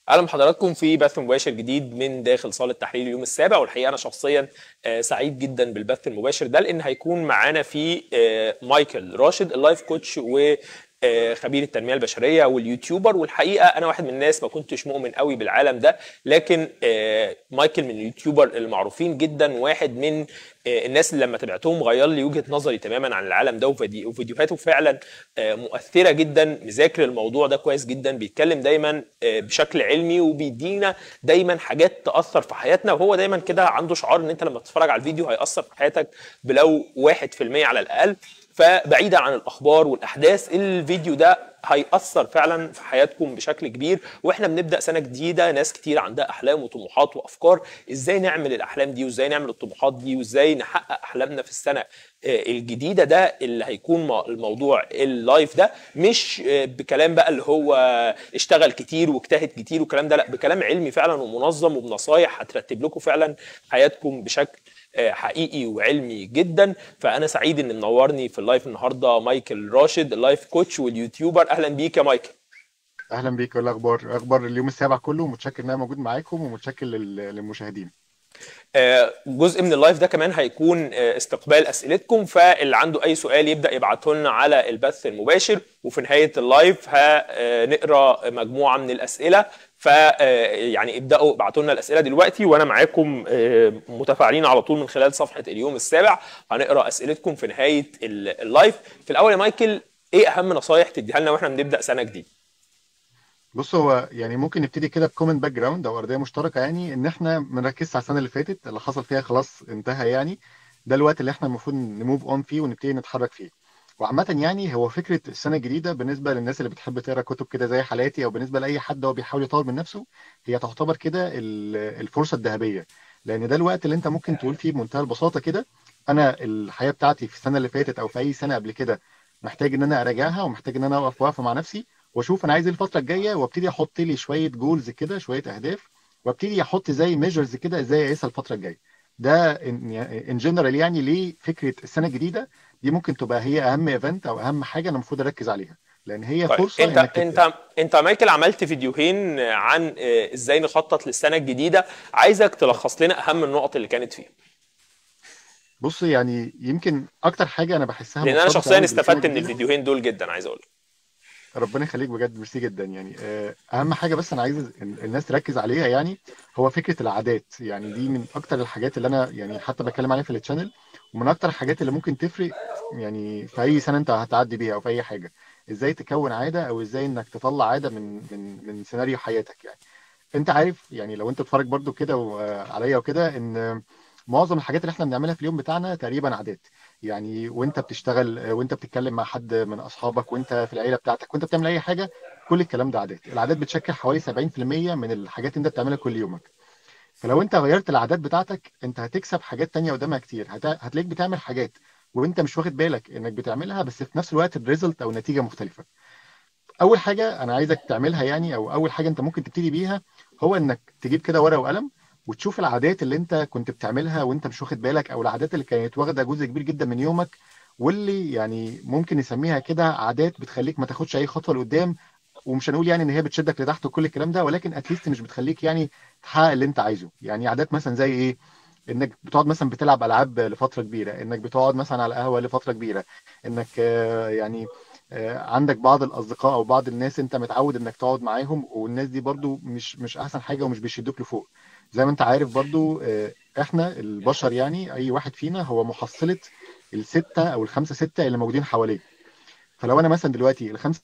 اهلا بحضراتكم في بث مباشر جديد من داخل صاله تحرير اليوم السابع والحقيقه انا شخصيا آه، سعيد جدا بالبث المباشر ده لان هيكون معانا في آه، مايكل راشد اللايف كوتش و آه، خبير التنميه البشريه واليوتيوبر والحقيقه انا واحد من الناس ما كنتش مؤمن قوي بالعالم ده لكن آه، مايكل من اليوتيوبر المعروفين جدا واحد من آه، الناس اللي لما تابعتهم غير لي وجهه نظري تماما عن العالم ده وفيديو- وفيديوهاته فعلا آه، مؤثره جدا مذاكر الموضوع ده كويس جدا بيتكلم دايما آه، بشكل علمي وبيدينا دايما حاجات تاثر في حياتنا وهو دايما كده عنده شعار ان انت لما تتفرج على الفيديو هياثر في حياتك بلو 1% على الاقل فبعيدا عن الاخبار والاحداث الفيديو ده هيأثر فعلا في حياتكم بشكل كبير واحنا بنبدا سنه جديده ناس كتير عندها احلام وطموحات وافكار ازاي نعمل الاحلام دي وازاي نعمل الطموحات دي وازاي نحقق احلامنا في السنه آه، الجديده ده اللي هيكون مو- الموضوع اللايف ده مش آه، بكلام بقى اللي هو اشتغل كتير واجتهد كتير والكلام ده لا بكلام علمي فعلا ومنظم وبنصايح هترتب لكم فعلا حياتكم بشكل آه، حقيقي وعلمي جدا فانا سعيد ان منورني في اللايف النهارده مايكل راشد اللايف كوتش واليوتيوبر اهلا بيك يا مايكل اهلا بيك ايه الاخبار اخبار اليوم السابع كله متشكر ان انا موجود معاكم ومتشكر لل- للمشاهدين آه، جزء من اللايف ده كمان هيكون آه، استقبال اسئلتكم فاللي عنده اي سؤال يبدا يبعته لنا على البث المباشر وفي نهايه اللايف هنقرا مجموعه من الاسئله ف آه، يعني ابداوا ابعتوا لنا الاسئله دلوقتي وانا معاكم آه، متفاعلين على طول من خلال صفحه اليوم السابع هنقرا اسئلتكم في نهايه ال- اللايف في الاول يا مايكل ايه اهم نصايح تديها لنا واحنا بنبدا سنه جديده بص هو يعني ممكن نبتدي كده بكومن باك جراوند او ارضيه مشتركه يعني ان احنا ما نركزش على السنه اللي فاتت اللي حصل فيها خلاص انتهى يعني ده الوقت اللي احنا المفروض نموف اون فيه ونبتدي نتحرك فيه وعامة يعني هو فكرة السنة الجديدة بالنسبة للناس اللي بتحب تقرا كتب كده زي حالاتي أو بالنسبة لأي حد هو بيحاول يطور من نفسه هي تعتبر كده ال- الفرصة الذهبية لأن ده الوقت اللي أنت ممكن تقول فيه بمنتهى البساطة كده أنا الحياة بتاعتي في السنة اللي فاتت أو في أي سنة قبل كده محتاج إن أنا أراجعها ومحتاج إن أنا أقف واقفة مع نفسي وأشوف أنا عايز إيه الفترة الجاية وأبتدي أحط لي شوية جولز كده شوية أهداف وأبتدي أحط زي ميجرز كده إزاي أقيسها الفترة الجاية ده ان جنرال يعني ليه فكرة السنة الجديدة دي ممكن تبقى هي اهم ايفنت او اهم حاجه انا المفروض اركز عليها لان هي طيب فرصه انت انك تبدأ. انت انت يا مايكل عملت فيديوهين عن آه، ازاي نخطط للسنه الجديده عايزك تلخص لنا اهم النقط اللي كانت فيها بص يعني يمكن اكتر حاجه انا بحسها لان انا مرتبطة شخصيا أوي بالسنة استفدت من الجديدة. الفيديوهين دول جدا عايز اقول ربنا يخليك بجد ميرسي جدا يعني آه، اهم حاجه بس انا عايز ال- الناس تركز عليها يعني هو فكره العادات يعني دي من اكتر الحاجات اللي انا يعني حتى بتكلم عليها في التشانل ومن اكتر الحاجات اللي ممكن تفرق يعني في اي سنه انت هتعدي بيها او في اي حاجه ازاي تكون عاده او ازاي انك تطلع عاده من من من سيناريو حياتك يعني انت عارف يعني لو انت بتتفرج برضو كده وعليا وكده ان معظم الحاجات اللي احنا بنعملها في اليوم بتاعنا تقريبا عادات يعني وانت بتشتغل وانت بتتكلم مع حد من اصحابك وانت في العيله بتاعتك وانت بتعمل اي حاجه كل الكلام ده عادات العادات بتشكل حوالي 70% من الحاجات اللي انت بتعملها كل يومك فلو انت غيرت العادات بتاعتك انت هتكسب حاجات تانية قدامها كتير هت... هتلاقيك بتعمل حاجات وانت مش واخد بالك انك بتعملها بس في نفس الوقت الريزلت او النتيجه مختلفه اول حاجه انا عايزك تعملها يعني او اول حاجه انت ممكن تبتدي بيها هو انك تجيب كده ورقه وقلم وتشوف العادات اللي انت كنت بتعملها وانت مش واخد بالك او العادات اللي كانت واخده جزء كبير جدا من يومك واللي يعني ممكن نسميها كده عادات بتخليك ما تاخدش اي خطوه لقدام ومش هنقول يعني ان هي بتشدك لتحت وكل الكلام ده ولكن اتليست مش بتخليك يعني تحقق اللي انت عايزه يعني عادات مثلا زي ايه انك بتقعد مثلا بتلعب العاب لفتره كبيره انك بتقعد مثلا على القهوه لفتره كبيره انك آه، يعني آه، عندك بعض الاصدقاء او بعض الناس انت متعود انك تقعد معاهم والناس دي برضو مش مش احسن حاجه ومش بيشدوك لفوق زي ما انت عارف برضو آه، احنا البشر يعني اي واحد فينا هو محصله الستة او الخمسة ستة اللي موجودين حواليه فلو انا مثلا دلوقتي الخمسة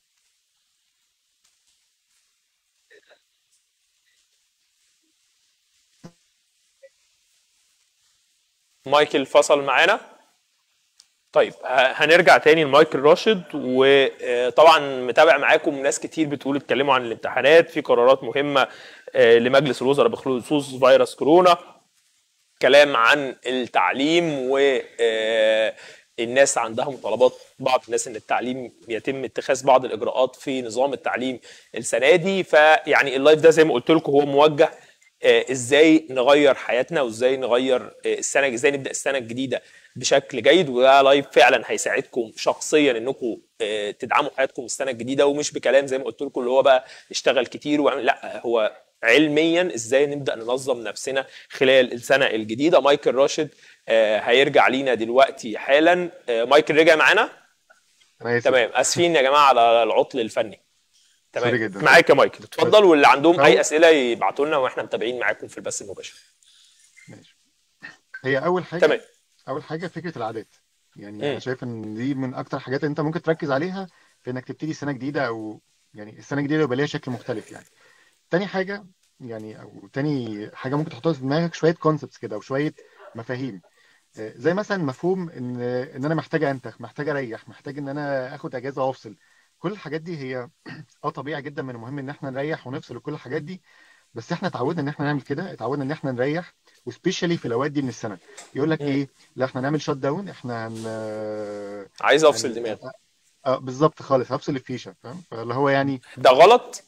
مايكل فصل معانا طيب ه- هنرجع تاني لمايكل راشد وطبعا متابع معاكم ناس كتير بتقول اتكلموا عن الامتحانات في قرارات مهمة آه، لمجلس الوزراء بخصوص فيروس كورونا كلام عن التعليم و آه، الناس عندها مطالبات بعض الناس ان التعليم يتم اتخاذ بعض الاجراءات في نظام التعليم السنه دي فيعني اللايف ده زي ما قلت لكم هو موجه آه، ازاي نغير حياتنا وازاي نغير آه، السنه ازاي نبدا السنه الجديده بشكل جيد وده لايف فعلا هيساعدكم شخصيا انكم آه، تدعموا حياتكم السنه الجديده ومش بكلام زي ما قلت لكم اللي هو بقى اشتغل كتير واعمل لا هو علميا ازاي نبدا ننظم نفسنا خلال السنه الجديده مايكل راشد آه، هيرجع لينا دلوقتي حالا آه، مايكل رجع معانا انا اسف تمام اسفين يا جماعه على العطل الفني سوري تمام جدا معاك يا مايكل اتفضل واللي عندهم أو- اي اسئله يبعتوا لنا واحنا متابعين معاكم في البث المباشر ماشي هي اول حاجه تمام اول حاجه فكره العادات يعني مم. انا شايف ان دي من اكتر حاجات انت ممكن تركز عليها في انك تبتدي سنه جديده او يعني السنه الجديده يبقى ليها شكل مختلف يعني تاني حاجه يعني او تاني حاجه ممكن تحطها في دماغك شويه كونسبتس كده وشويه مفاهيم آه، زي مثلا مفهوم ان ان انا محتاج انتخ محتاج اريح محتاج ان انا اخد اجازه وافصل كل الحاجات دي هي اه طبيعي جدا من المهم ان احنا نريح ونفصل وكل الحاجات دي بس احنا اتعودنا ان احنا نعمل كده اتعودنا ان احنا نريح وسبيشالي في الاوقات دي من السنه يقول لك مم. ايه لا احنا هنعمل شوت داون احنا هن عايز افصل هن دماغي اه بالظبط خالص هفصل الفيشه فاهم فاللي هو يعني ده غلط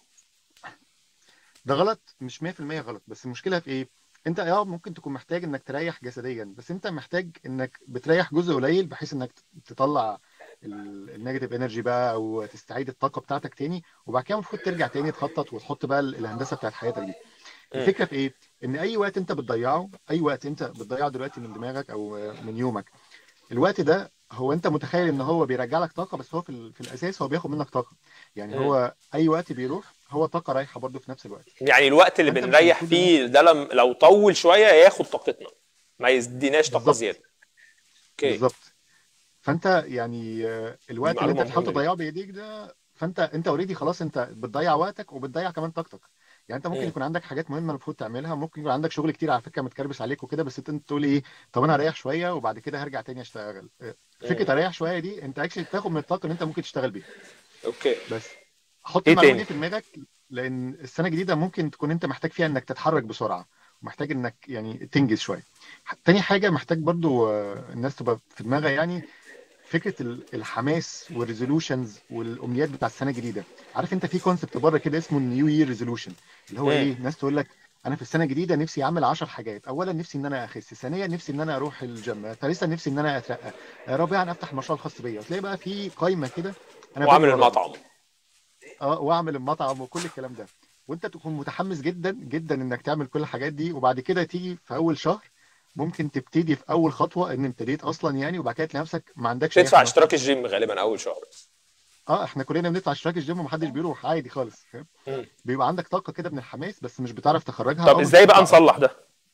ده غلط مش 100% غلط بس المشكله في ايه انت اه ممكن تكون محتاج انك تريح جسديا بس انت محتاج انك بتريح جزء قليل بحيث انك تطلع النيجاتيف انرجي بقى او تستعيد الطاقه بتاعتك تاني وبعد كده المفروض ترجع تاني تخطط وتحط بقى الهندسه بتاعت حياتك دي مم. الفكره في ايه ان اي وقت انت بتضيعه اي وقت انت بتضيعه دلوقتي من دماغك او من يومك الوقت ده هو انت متخيل ان هو بيرجع لك طاقه بس هو في, ال- في الاساس هو بياخد منك طاقه يعني مم. هو اي وقت بيروح هو طاقه رايحه برضه في نفس الوقت يعني الوقت اللي فانت مش بنريح المفروض ان فيه ده لم... لو طول شويه ياخد طاقتنا ما يديناش طاقه بالظبط زياده اوكي بالظبط فانت يعني آه، دي الوقت اللي انت معلومه بتحاول مهمه جدا تضيعه بايديك ده فانت انت اوريدي خلاص انت بتضيع وقتك وبتضيع كمان طاقتك يعني انت ممكن مم. يكون عندك حاجات مهمه المفروض تعملها ممكن يكون عندك شغل كتير على فكره متكربس عليك وكده بس انت انت تقول ايه طب انا اريح شويه وبعد كده هرجع تاني اشتغل آه، مم. فكره اريح شويه دي انت اكشلي بتاخد من الطاقه اللي انت ممكن تشتغل بيها اوكي بس حط ايه المعلومه دي تاني في دماغك لان السنه الجديده ممكن تكون انت محتاج فيها انك تتحرك بسرعه ومحتاج انك يعني تنجز شويه تاني حاجه محتاج برضو آه، الناس تبقى في دماغها يعني فكره ال- الحماس والريزولوشنز والامنيات بتاع السنه الجديده عارف انت في كونسبت بره كده اسمه النيو يير ريزولوشن اللي هو مم. ايه ناس تقول لك انا في السنه الجديده نفسي اعمل 10 حاجات اولا نفسي ان انا اخس ثانيا نفسي ان انا اروح الجيم ثالثا نفسي ان انا اترقى رابعا افتح المشروع الخاص بيا وتلاقي بقى في قائمه كده انا واعمل بجري وراها المطعم اه واعمل المطعم وكل الكلام ده وانت تكون متحمس جدا جدا انك تعمل كل الحاجات دي وبعد كده تيجي في اول شهر ممكن تبتدي في اول خطوه ان ابتديت اصلا يعني وبعد كده تلاقي نفسك ما عندكش اي تدفع حماس اشتراك خالص الجيم غالبا اول شهر اه احنا كلنا بندفع اشتراك الجيم ومحدش بيروح عادي خالص فاهم مم. بيبقى عندك طاقه كده من الحماس بس مش بتعرف تخرجها طب او مش ازاي بقى بتطلع نصلح ده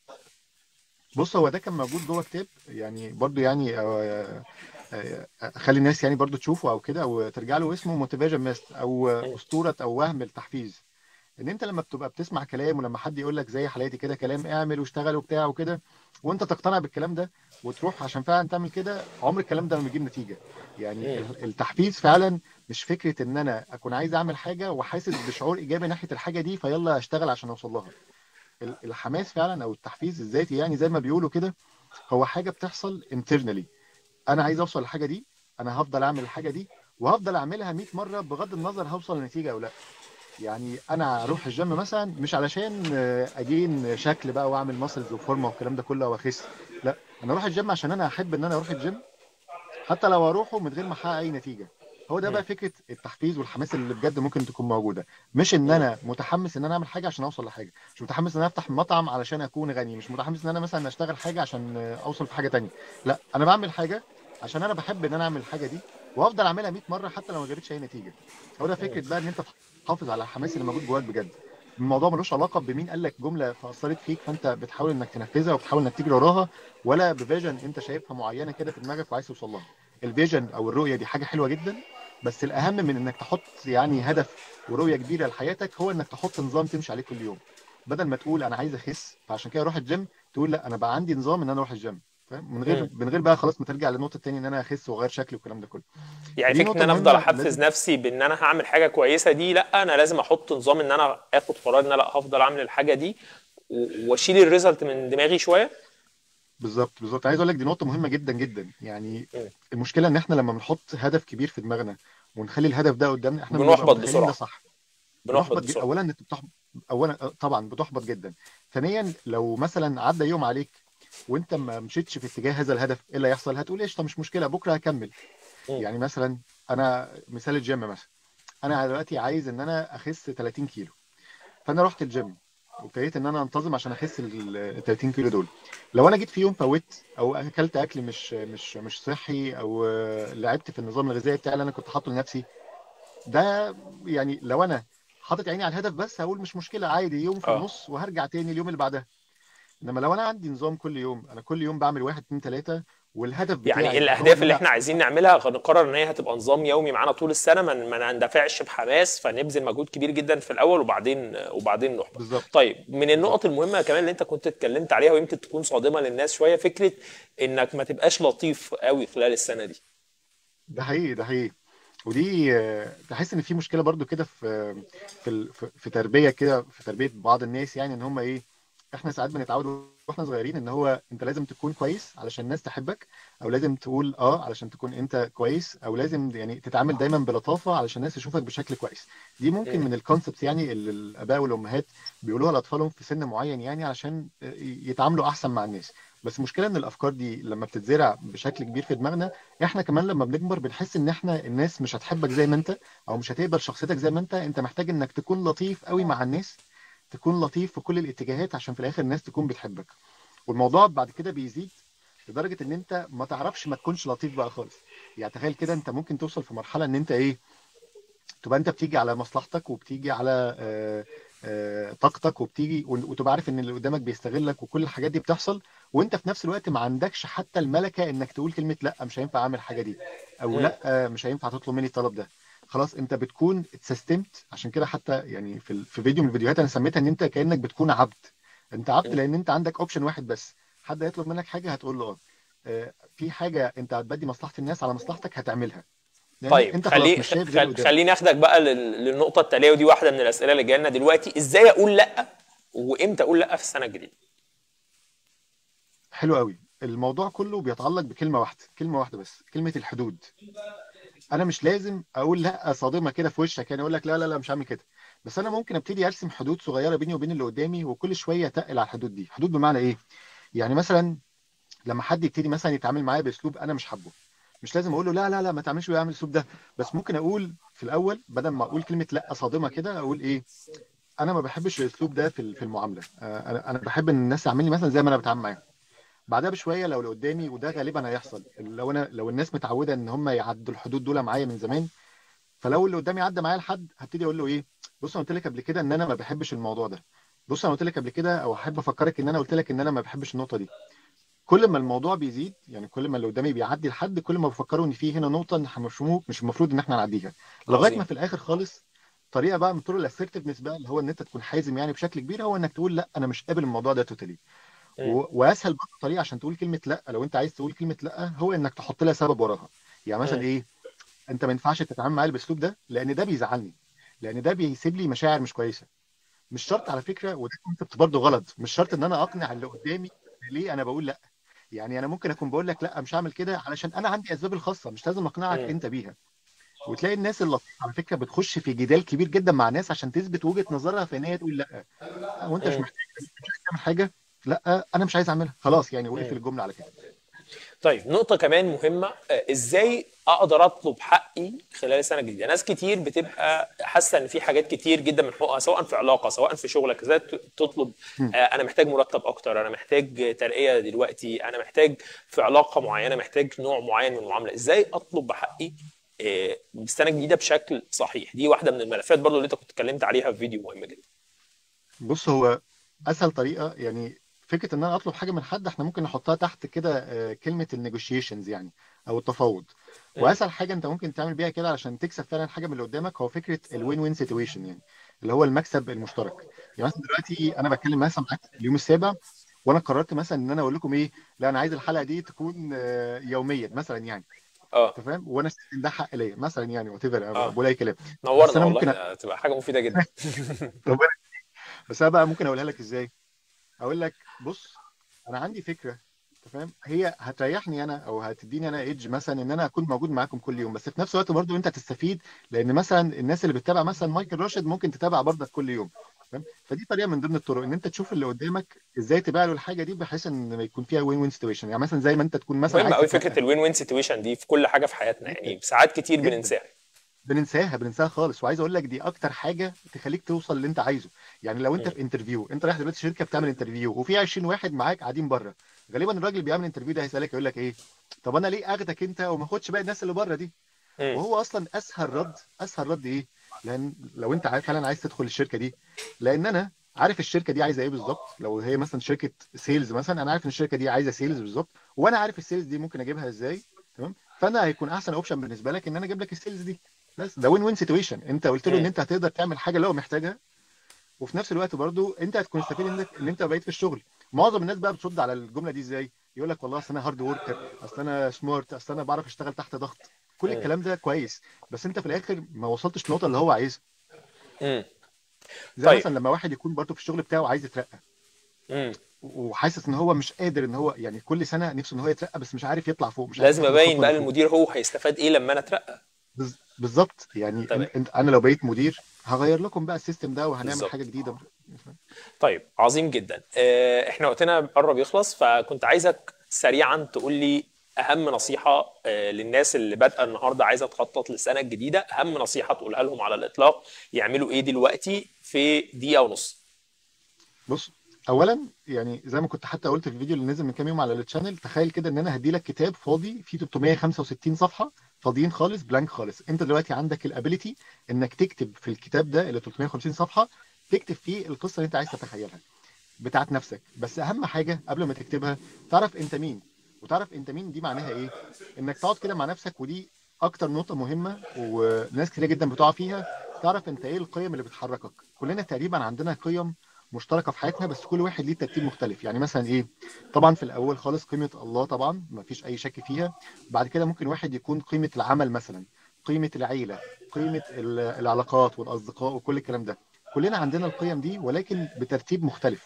بص هو ده كان موجود جوه كتاب يعني برضو يعني آه، آه، اخلي الناس يعني برضو تشوفه او كده او ترجع له اسمه موتيفيشن ميست او مم. اسطوره او وهم التحفيز ان انت لما بتبقى بتسمع كلام ولما حد يقول لك زي حالاتي كده كلام اعمل واشتغل وبتاع وكده وانت تقتنع بالكلام ده وتروح عشان فعلا تعمل كده عمر الكلام ده ما بيجيب نتيجه يعني مم. ال- التحفيز فعلا مش فكره ان انا اكون عايز اعمل حاجه وحاسس بشعور ايجابي ناحيه الحاجه دي فيلا اشتغل عشان اوصل لها ال- الحماس فعلا او التحفيز الذاتي يعني زي ما بيقولوا كده هو حاجه بتحصل internally انا عايز اوصل للحاجه دي انا هفضل اعمل الحاجه دي وهفضل اعملها 100 مره بغض النظر هوصل لنتيجه او لا يعني انا اروح الجيم مثلا مش علشان آه، اجين شكل بقى واعمل ماسلز وفورمه والكلام ده كله واخس لا انا اروح الجيم عشان انا احب ان انا اروح الجيم حتى لو اروحه من غير ما احقق اي نتيجه هو ده بقى مم. فكره التحفيز والحماس اللي بجد ممكن تكون موجوده مش ان مم. انا متحمس ان انا اعمل حاجه عشان اوصل لحاجه مش متحمس ان انا افتح مطعم علشان اكون غني مش متحمس ان انا مثلا اشتغل حاجه عشان اوصل في حاجه تانية لا انا بعمل حاجه عشان انا بحب ان انا اعمل الحاجه دي وافضل اعملها 100 مره حتى لو ما جابتش اي نتيجه هو ده مم. فكره بقى ان انت تحافظ على الحماس اللي موجود جواك بجد الموضوع ملوش علاقه بمين قال لك جمله فاثرت فيك فانت بتحاول انك تنفذها وبتحاول انك تجري وراها ولا بفيجن انت شايفها معينه كده في دماغك وعايز توصل لها الفيجن او الرؤيه دي حاجه حلوه جدا بس الاهم من انك تحط يعني هدف ورؤيه كبيره لحياتك هو انك تحط نظام تمشي عليه كل يوم بدل ما تقول انا عايز اخس فعشان كده اروح الجيم تقول لا انا بقى عندي نظام ان انا اروح الجيم فاهم من غير مم. من غير بقى خلاص ما ترجع للنقطه التانيه ان انا اخس واغير شكلي والكلام ده كله يعني دي فكره ان نقطه انا افضل مهمه احفز لازم نفسي بان انا هعمل حاجه كويسه دي لا انا لازم احط نظام ان انا اخد قرار ان انا لا هفضل اعمل الحاجه دي و- واشيل الريزلت من دماغي شويه بالظبط بالظبط عايز اقول لك دي نقطه مهمه جدا جدا يعني مم. المشكله ان احنا لما بنحط هدف كبير في دماغنا ونخلي الهدف ده قدامنا احنا بنبقى بنحبط متخيلين ده بسرعه صح بنحبط بنحبط جدا بسرعه اولا انت بتحبط اولا آه، طبعا بتحبط جدا ثانيا لو مثلا عدى يوم عليك وانت ما مشيتش في اتجاه هذا الهدف ايه اللي هيحصل هتقول قشطه مش مشكله بكره هكمل مم. يعني مثلا انا مثال الجيم مثلا انا دلوقتي عايز ان انا اخس 30 كيلو فانا رحت الجيم وابتديت ان انا انتظم عشان اخس ال 30 كيلو دول لو انا جيت في يوم فوت او اكلت اكل مش مش مش صحي او لعبت في النظام الغذائي بتاعي اللي انا كنت حاطه لنفسي ده يعني لو انا حاطط عيني على الهدف بس هقول مش مشكله عادي يوم في اه النص وهرجع تاني اليوم اللي بعدها انما لو انا عندي نظام كل يوم انا كل يوم بعمل واحد اتنين تلاته والهدف يعني بتاعي هو الاهداف ان اللي انا احنا عايزين نعملها نقرر ان هي هتبقى نظام يومي معانا طول السنه ما ما نندفعش بحماس فنبذل مجهود كبير جدا في الاول وبعدين وبعدين نحبط بالظبط طيب من النقط المهمه كمان اللي انت كنت اتكلمت عليها ويمكن تكون صادمه للناس شويه فكره انك ما تبقاش لطيف قوي خلال السنه دي ده حقيقي ده حقيقي ودي آه، تحس ان في مشكله برضو كده في في ال- في في تربيه كده في تربيه بعض الناس يعني ان هم ايه احنا ساعات بنتعود واحنا صغيرين ان هو انت لازم تكون كويس علشان الناس تحبك او لازم تقول اه علشان تكون انت كويس او لازم يعني تتعامل دايما بلطافه علشان الناس تشوفك بشكل كويس دي ممكن مم. من الكونسبتس يعني اللي الاباء والامهات بيقولوها لاطفالهم في سن معين يعني علشان آه، يتعاملوا احسن مع الناس بس المشكله ان الافكار دي لما بتتزرع بشكل كبير في دماغنا احنا كمان لما بنكبر بنحس ان احنا الناس مش هتحبك زي ما انت او مش هتقبل شخصيتك زي ما انت انت محتاج انك تكون لطيف قوي مع الناس تكون لطيف في كل الاتجاهات عشان في الاخر الناس تكون بتحبك والموضوع بعد كده بيزيد لدرجه ان انت ما تعرفش ما تكونش لطيف بقى خالص يعني تخيل كده انت ممكن توصل في مرحله ان انت ايه تبقى انت بتيجي على مصلحتك وبتيجي على آه، آه، طاقتك وبتيجي وتبقى عارف ان اللي قدامك بيستغلك وكل الحاجات دي بتحصل وانت في نفس الوقت ما عندكش حتى الملكه انك تقول كلمه لا مش هينفع اعمل الحاجه دي او مم. لا آه، مش هينفع تطلب مني الطلب ده خلاص انت بتكون اتسيستمت عشان كده حتى يعني في ال- في فيديو من الفيديوهات انا سميتها ان انت كانك بتكون عبد انت عبد مم. لان انت عندك اوبشن واحد بس حد هيطلب منك حاجه هتقول له اه آه، في حاجه انت هتبدي مصلحه الناس على مصلحتك هتعملها لان طيب انت خلاص خلي مش شايف غير اللي خل... قدامك خليني اخدك بقى لل... للنقطه التاليه ودي واحده من الاسئله اللي جايه لنا دلوقتي ازاي اقول لا وامتى اقول لا في السنه الجديده حلو قوي الموضوع كله بيتعلق بكلمه واحده كلمه واحده بس كلمه الحدود انا مش لازم اقول لا صادمه كده في وشك يعني اقول لك لا لا لا مش هعمل كده بس انا ممكن ابتدي ارسم حدود صغيره بيني وبين اللي قدامي وكل شويه اتقل على الحدود دي حدود بمعنى ايه يعني مثلا لما حد يبتدي مثلا يتعامل معايا باسلوب انا مش حابه مش لازم اقول له لا لا لا ما تعملش ويعمل الاسلوب ده بس ممكن اقول في الاول بدل ما اقول كلمه لا صادمه كده اقول ايه انا ما بحبش الاسلوب ده في في المعامله آه، انا انا بحب ان الناس تعاملني مثلا زي ما انا بتعامل معاهم بعدها بشويه لو اللي قدامي وده غالبا هيحصل لو انا لو الناس متعوده ان هم يعدوا الحدود دول معايا من زمان فلو اللي قدامي عدى معايا لحد هبتدي اقول له ايه بص انا قلت لك قبل كده ان انا ما بحبش الموضوع ده بص انا قلت لك قبل كده او احب افكرك ان انا قلت لك ان انا ما بحبش النقطه دي كل ما الموضوع بيزيد يعني كل ما اللي قدامي بيعدي لحد كل ما بفكره ان في هنا نقطه إن إحنا مش مو- مش المفروض ان احنا نعديها لغايه ما عظيم في الاخر خالص طريقه بقى من طرق الاسرتفنس بقى اللي هو ان انت تكون حازم يعني بشكل كبير هو انك تقول لا انا مش قابل الموضوع ده توتالي مم. و- واسهل برضه طريقه عشان تقول كلمه لا لو انت عايز تقول كلمه لا هو انك تحط لها سبب وراها يعني مثلا مم. ايه انت ما ينفعش تتعامل معايا بالاسلوب ده لان ده بيزعلني لان ده بيسيب لي مشاعر مش كويسه مش شرط على فكره وده كونسبت برضه غلط مش شرط ان انا اقنع اللي قدامي ليه انا بقول لا يعني انا ممكن اكون بقول لك لا مش هعمل كده علشان انا عندي اسباب الخاصه مش لازم اقنعك مم. انت بيها وتلاقي الناس اللطيفه على فكره بتخش في جدال كبير جدا مع ناس عشان تثبت وجهه نظرها في ان هي تقول لا وانت مش مم. محتاج مش عايز تعمل حاجه لا انا مش عايز اعملها خلاص يعني وقف مم. الجمله على كده طيب نقطة كمان مهمة آه، ازاي اقدر اطلب حقي خلال السنة الجديدة ناس كتير بتبقى حاسة ان في حاجات كتير جدا من حقوقها سواء في علاقة سواء في شغلك ازاي ت- تطلب مم. آه، انا محتاج مرتب اكتر انا محتاج ترقية دلوقتي انا محتاج في علاقة معينة محتاج نوع معين من المعاملة ازاي اطلب بحقي آه، السنة الجديدة بشكل صحيح دي واحدة من الملفات برضو اللي انت كنت اتكلمت عليها في فيديو مهم جدا بص هو اسهل طريقه يعني فكره ان انا اطلب حاجه من حد احنا ممكن نحطها تحت كده آه، كلمه النيجوشيشنز يعني او التفاوض مم. واسهل حاجه انت ممكن تعمل بيها كده علشان تكسب فعلا حاجه من اللي قدامك هو فكره الوين وين سيتويشن يعني اللي هو المكسب المشترك يعني مثلا دلوقتي انا بتكلم مثلا معاك اليوم السابع وانا قررت مثلا ان انا اقول لكم ايه لا انا عايز الحلقه دي تكون آه، يوميا مثلا يعني اه انت فاهم وانا شايف ان ده حق ليا مثلا يعني وات ايفر اه بقول اي كلام بس نورنا انا والله ممكن أ... ده تبقى حاجة مفيدة جدا طب بس انا بقى ممكن اقولها لك ازاي اقول لك بص انا عندي فكره انت فاهم هي هتريحني انا او هتديني انا ايدج مثلا ان انا اكون موجود معاكم كل يوم بس في نفس الوقت برضو انت تستفيد لان مثلا الناس اللي بتتابع مثلا مايكل راشد ممكن تتابع برضك كل يوم فاهم فدي طريقه من ضمن الطرق ان انت تشوف اللي قدامك ازاي تبيع له الحاجه دي بحيث ان ما يكون فيها وين وين سيتويشن يعني مثلا زي ما انت تكون مثلا مهم عايز قوي فكره تترقى الوين وين سيتويشن دي في كل حاجه في حياتنا جدا يعني ساعات كتير جدا بننساها بننساها بننساها خالص وعايز اقول لك دي اكتر حاجه تخليك توصل اللي انت عايزه يعني لو انت مم. في انترفيو انت رايح دلوقتي شركه بتعمل انترفيو وفي 20 واحد معاك قاعدين بره غالبا الراجل اللي بيعمل انترفيو ده هيسالك يقول لك ايه طب انا ليه اخدك انت وما اخدش باقي الناس اللي بره دي مم. وهو اصلا اسهل رد اسهل رد ايه لان لو انت عارف فعلا عايز تدخل الشركه دي لان انا عارف الشركه دي عايزه ايه بالظبط لو هي مثلا شركه سيلز مثلا انا عارف ان الشركه دي عايزه سيلز بالظبط وانا عارف السيلز دي ممكن اجيبها ازاي تمام فانا هيكون احسن اوبشن بالنسبه لك ان انا اجيب لك السيلز دي بس ده وين وين سيتويشن انت قلت له ان مم. انت هتقدر تعمل حاجه اللي هو محتاجها وفي نفس الوقت برضو انت هتكون مستفيد انك ان انت بقيت في الشغل معظم الناس بقى بترد على الجمله دي ازاي يقول لك والله اصل انا هارد وركر اصل انا سمارت اصل انا بعرف اشتغل تحت ضغط كل مم. الكلام ده كويس بس انت في الاخر ما وصلتش للنقطه اللي هو عايزها مم. زي طيب مثلا لما واحد يكون برضو في الشغل بتاعه عايز يترقى مم. وحاسس ان هو مش قادر ان هو يعني كل سنه نفسه ان هو يترقى بس مش عارف يطلع فوق مش عارف لازم ياخد ابين الخطوه بقى اللي فوق للمدير هو هيستفاد ايه لما انا اترقى بز- بالظبط يعني تمام إن- انت انا لو بقيت مدير هغير لكم بقى السيستم ده وهنعمل بالظبط حاجه جديده طيب عظيم جدا آه، احنا وقتنا قرب يخلص فكنت عايزك سريعا تقول لي اهم نصيحة آه، للناس اللي بادئة النهاردة عايزة تخطط للسنة الجديدة اهم نصيحة تقولها لهم على الاطلاق يعملوا ايه دلوقتي في دقيقة ونص بص اولا يعني زي ما كنت حتى قلت في الفيديو اللي نزل من كام يوم على التشانل تخيل كده ان انا هدي لك كتاب فاضي فيه 365 صفحه فاضيين خالص بلانك خالص انت دلوقتي عندك الابيليتي انك تكتب في الكتاب ده اللي 350 صفحه تكتب فيه القصه اللي انت عايز تتخيلها بتاعت نفسك بس اهم حاجه قبل ما تكتبها تعرف انت مين وتعرف انت مين دي معناها ايه انك تقعد كده مع نفسك ودي اكتر نقطه مهمه وناس كتير جدا بتقع فيها تعرف انت ايه القيم اللي بتحركك كلنا تقريبا عندنا قيم مشتركه في حياتنا بس كل واحد ليه ترتيب مختلف يعني مثلا ايه طبعا في الاول خالص قيمه الله طبعا ما فيش اي شك فيها بعد كده ممكن واحد يكون قيمه العمل مثلا قيمه العيله قيمه ال- العلاقات والاصدقاء وكل الكلام ده كلنا عندنا القيم دي ولكن بترتيب مختلف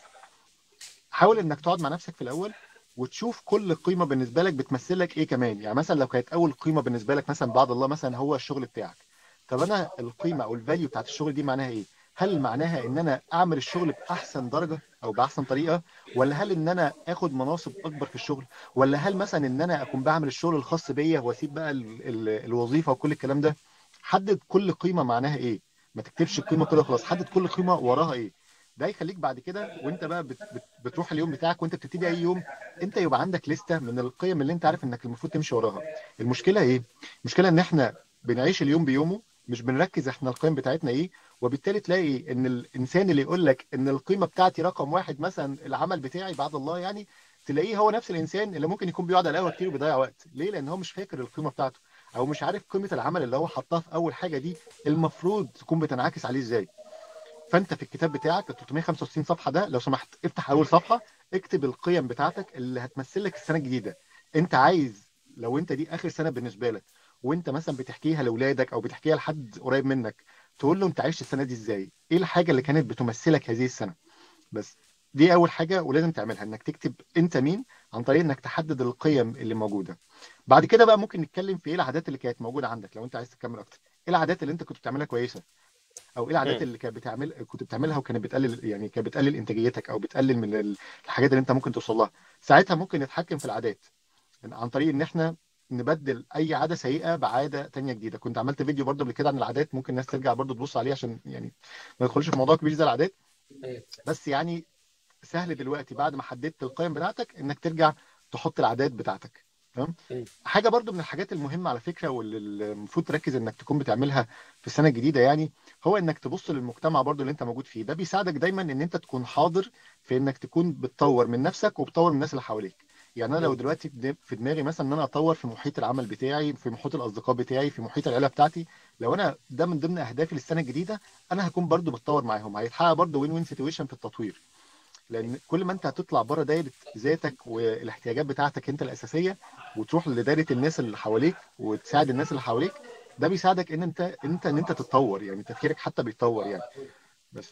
حاول انك تقعد مع نفسك في الاول وتشوف كل قيمه بالنسبه لك بتمثل لك ايه كمان يعني مثلا لو كانت اول قيمه بالنسبه لك مثلا بعد الله مثلا هو الشغل بتاعك طب انا القيمه او الفاليو بتاعت الشغل دي معناها ايه هل معناها ان انا اعمل الشغل باحسن درجه او باحسن طريقه ولا هل ان انا اخد مناصب اكبر في الشغل ولا هل مثلا ان انا اكون بعمل الشغل الخاص بيا واسيب بقى ال ال الوظيفه وكل الكلام ده حدد كل قيمه معناها ايه ما تكتبش القيمه كده خلاص حدد كل قيمه وراها ايه ده يخليك بعد كده وانت بقى بت بت بتروح اليوم بتاعك وانت بتبتدي اي يوم انت يبقى عندك لستة من القيم اللي انت عارف انك المفروض تمشي وراها المشكله ايه المشكله ان احنا بنعيش اليوم بيومه مش بنركز احنا القيم بتاعتنا ايه وبالتالي تلاقي ان الانسان اللي يقول لك ان القيمه بتاعتي رقم واحد مثلا العمل بتاعي بعد الله يعني تلاقيه هو نفس الانسان اللي ممكن يكون بيقعد على القهوه كتير وبيضيع وقت ليه لان هو مش فاكر القيمه بتاعته او مش عارف قيمه العمل اللي هو حطها في اول حاجه دي المفروض تكون بتنعكس عليه ازاي فانت في الكتاب بتاعك ال 365 صفحه ده لو سمحت افتح اول صفحه اكتب القيم بتاعتك اللي هتمثل لك السنه الجديده انت عايز لو انت دي اخر سنه بالنسبه لك وانت مثلا بتحكيها لاولادك او بتحكيها لحد قريب منك تقول له انت عشت السنه دي ازاي ايه الحاجه اللي كانت بتمثلك هذه السنه بس دي اول حاجه ولازم تعملها انك تكتب انت مين عن طريق انك تحدد القيم اللي موجوده بعد كده بقى ممكن نتكلم في ايه العادات اللي كانت موجوده عندك لو انت عايز تكمل اكتر ايه العادات اللي انت كنت بتعملها كويسه او ايه العادات مم. اللي كانت بتعمل كنت بتعملها وكانت بتقلل يعني كانت بتقلل انتاجيتك او بتقلل من ال- الحاجات اللي انت ممكن توصل لها ساعتها ممكن نتحكم في العادات عن طريق ان احنا نبدل اي عاده سيئه بعاده تانية جديده كنت عملت فيديو برضه قبل كده عن العادات ممكن الناس ترجع برضه تبص عليه عشان يعني ما ندخلش في موضوع كبير زي العادات مم. بس يعني سهل دلوقتي بعد ما حددت القيم بتاعتك انك ترجع تحط العادات بتاعتك تمام مم. حاجه برضو من الحاجات المهمه على فكره واللي المفروض تركز انك تكون بتعملها في السنه الجديده يعني هو انك تبص للمجتمع برضو اللي انت موجود فيه ده بيساعدك دايما ان انت تكون حاضر في انك تكون بتطور من نفسك وبتطور من الناس اللي حواليك يعني انا لو مم. دلوقتي في في دماغي مثلا ان انا اطور في محيط العمل بتاعي في محيط الاصدقاء بتاعي في محيط العيله بتاعتي لو انا ده من ضمن اهدافي للسنه الجديده انا هكون برضو بتطور معاهم هيتحقق برضو وين وين سيتويشن في التطوير لان كل ما انت هتطلع بره دايره ذاتك والاحتياجات بتاعتك انت الاساسيه وتروح لدايره الناس اللي حواليك وتساعد الناس اللي حواليك ده بيساعدك ان انت انت ان انت تتطور يعني تفكيرك حتى بيتطور يعني بس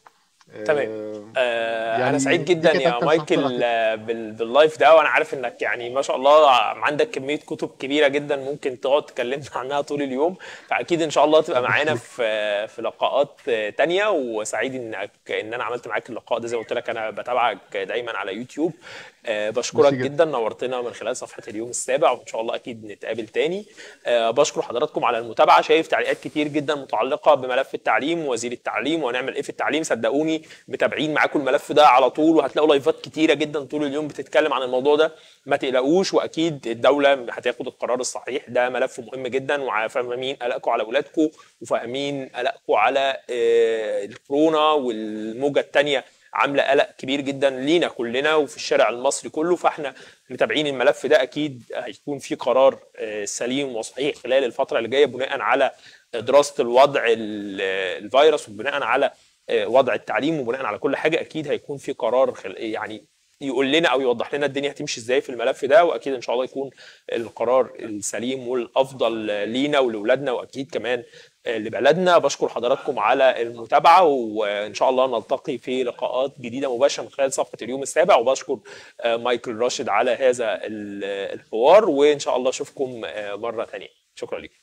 تمام آه، آه، انا يعني سعيد دي جدا كانت يا اكتر مايكل صفحة آه، بال- باللايف ده وانا عارف انك يعني ما شاء الله عندك كميه كتب كبيره جدا ممكن تقعد تكلمنا عنها طول اليوم فاكيد ان شاء الله تبقى ربنا معانا يخليك في في لقاءات آه، تانية وسعيد انك ان انا عملت معاك اللقاء ده زي ما قلت لك انا بتابعك دايما على يوتيوب آه، بشكرك ميرسي جدا جدا نورتنا من خلال صفحه اليوم السابع وان شاء الله اكيد نتقابل تاني آه، بشكر حضراتكم على المتابعه شايف تعليقات كتير جدا متعلقه بملف التعليم ووزير التعليم وهنعمل ايه في التعليم صدقوني متابعين معاكم الملف ده على طول وهتلاقوا لايفات كتيره جدا طول اليوم بتتكلم عن الموضوع ده ما تقلقوش واكيد الدوله هتاخد القرار الصحيح ده ملف مهم جدا وفاهمين قلقكم على اولادكم وفاهمين قلقكم على آه، الكورونا والموجه الثانيه عامله قلق كبير جدا لينا كلنا وفي الشارع المصري كله فاحنا متابعين الملف ده اكيد هيكون في قرار آه، سليم وصحيح خلال الفتره اللي جايه بناء على دراسه الوضع ال- الفيروس وبناء على آه، وضع التعليم وبناء على كل حاجه اكيد هيكون في قرار خل... يعني يقول لنا او يوضح لنا الدنيا هتمشي ازاي في الملف ده واكيد ان شاء الله يكون القرار السليم والافضل لينا ولاولادنا واكيد كمان لبلدنا بشكر حضراتكم على المتابعه وان شاء الله نلتقي في لقاءات جديده مباشره من خلال صفحه اليوم السابع وبشكر مايكل راشد على هذا الحوار وان شاء الله اشوفكم مره ثانيه شكرا لكم